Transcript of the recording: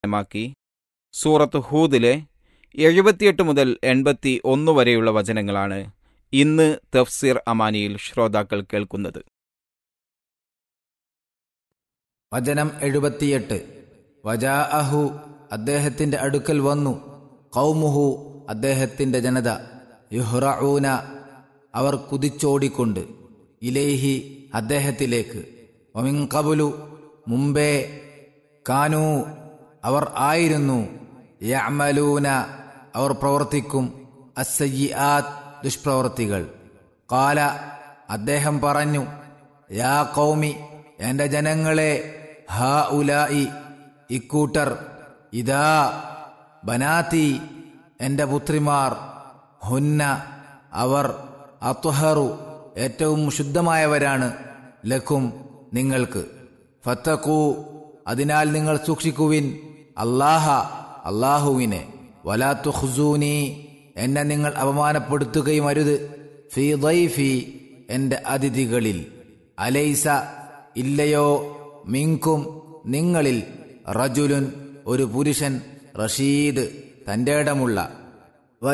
മാക്കി സൂറത്ത് ഹൂദിലെ എഴുപത്തിയെട്ട് മുതൽ എൺപത്തി ഒന്ന് വരെയുള്ള വചനങ്ങളാണ് ഇന്ന് തഫ്സീർ അമാനിയിൽ ശ്രോതാക്കൾ കേൾക്കുന്നത് വചനം എഴുപത്തിയെട്ട് വജാ അഹു അദ്ദേഹത്തിന്റെ അടുക്കൽ വന്നു കൗമുഹു അദ്ദേഹത്തിന്റെ ജനത യുഹ്റഊന അവർ കുതിച്ചോടിക്കൊണ്ട് ഇലേഹി അദ്ദേഹത്തിലേക്ക് ഒമിങ്കബുലു മുമ്പേ കാനൂ അവർ ആയിരുന്നു യഅമലൂന അവർ പ്രവർത്തിക്കും അസയ്യാത്ത് ദുഷ്പ്രവർത്തികൾ കാല അദ്ദേഹം പറഞ്ഞു യാ കൗമി എന്റെ ജനങ്ങളെ ഹാ ഉലായി ഇക്കൂട്ടർ ഇതാ ബനാത്തി എന്റെ പുത്രിമാർ ഹുന്ന അവർ അത്വഹറു ഏറ്റവും ശുദ്ധമായവരാണ് ലക്കും നിങ്ങൾക്ക് ഫത്തക്കൂ അതിനാൽ നിങ്ങൾ സൂക്ഷിക്കുവിൻ അല്ലാഹ അള്ളാഹുവിനെ വലാത്തു ഹുസൂനി എന്നെ നിങ്ങൾ അപമാനപ്പെടുത്തുകയും അരുത് ഫി ദൈഫി എന്റെ അതിഥികളിൽ അലൈസ ഇല്ലയോ മിങ്കും നിങ്ങളിൽ റജുലുൻ ഒരു പുരുഷൻ റഷീദ് തന്റെ ഇടമുള്ള